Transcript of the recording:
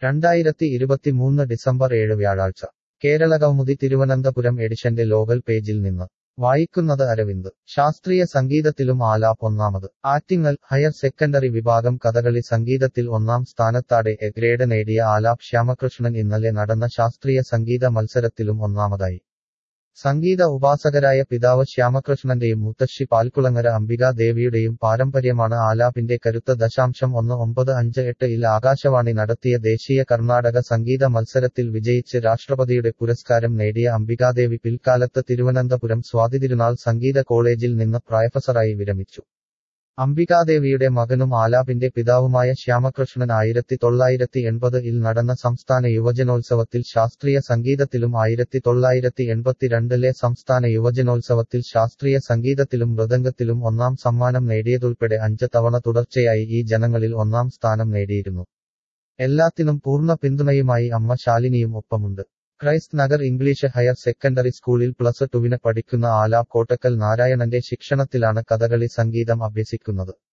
രണ്ടായിരത്തി ഇരുപത്തിമൂന്ന് ഡിസംബർ ഏഴ് വ്യാഴാഴ്ച കേരളകൗമുദി തിരുവനന്തപുരം എഡിഷന്റെ ലോകൽ പേജിൽ നിന്ന് വായിക്കുന്നത് അരവിന്ദ് ശാസ്ത്രീയ സംഗീതത്തിലും ആലാപ് ഒന്നാമത് ആറ്റിങ്ങൽ ഹയർ സെക്കൻഡറി വിഭാഗം കഥകളി സംഗീതത്തിൽ ഒന്നാം സ്ഥാനത്താടെ എ ഗ്രേഡ് നേടിയ ആലാപ് ശ്യാമകൃഷ്ണൻ ഇന്നലെ നടന്ന ശാസ്ത്രീയ സംഗീത മത്സരത്തിലും ഒന്നാമതായി സംഗീത ഉപാസകരായ പിതാവ് ശ്യാമകൃഷ്ണന്റെയും മുത്തശ്ശി പാൽക്കുളങ്ങര അംബികാ ദേവിയുടെയും പാരമ്പര്യമാണ് ആലാപിന്റെ കരുത്ത് ദശാംശം ഒന്ന് ഒമ്പത് അഞ്ച് എട്ട് ഇൽ ആകാശവാണി നടത്തിയ ദേശീയ കർണാടക സംഗീത മത്സരത്തിൽ വിജയിച്ച് രാഷ്ട്രപതിയുടെ പുരസ്കാരം നേടിയ അംബികാദേവി പിൽക്കാലത്ത് തിരുവനന്തപുരം സ്വാതിതിരുനാൾ സംഗീത കോളേജിൽ നിന്ന് പ്രൊഫസറായി വിരമിച്ചു അംബികാദേവിയുടെ മകനും ആലാപിന്റെ പിതാവുമായ ശ്യാമകൃഷ്ണൻ ആയിരത്തി തൊള്ളായിരത്തി എൺപത് ഇൽ നടന്ന സംസ്ഥാന യുവജനോത്സവത്തിൽ ശാസ്ത്രീയ സംഗീതത്തിലും ആയിരത്തി തൊള്ളായിരത്തി എൺപത്തിരണ്ടിലെ സംസ്ഥാന യുവജനോത്സവത്തിൽ ശാസ്ത്രീയ സംഗീതത്തിലും മൃദംഗത്തിലും ഒന്നാം സമ്മാനം നേടിയതുൾപ്പെടെ അഞ്ച് തവണ തുടർച്ചയായി ഈ ജനങ്ങളിൽ ഒന്നാം സ്ഥാനം നേടിയിരുന്നു എല്ലാത്തിനും പൂർണ്ണ പിന്തുണയുമായി അമ്മ ശാലിനിയും ഒപ്പമുണ്ട് Christ Nagar English higher secondary സ്കൂളിൽ പ്ലസ് ടുവിന് പഠിക്കുന്ന ആലാപ് കോട്ടക്കൽ നാരായണന്റെ ശിക്ഷണത്തിലാണ് കഥകളി സംഗീതം അഭ്യസിക്കുന്നത്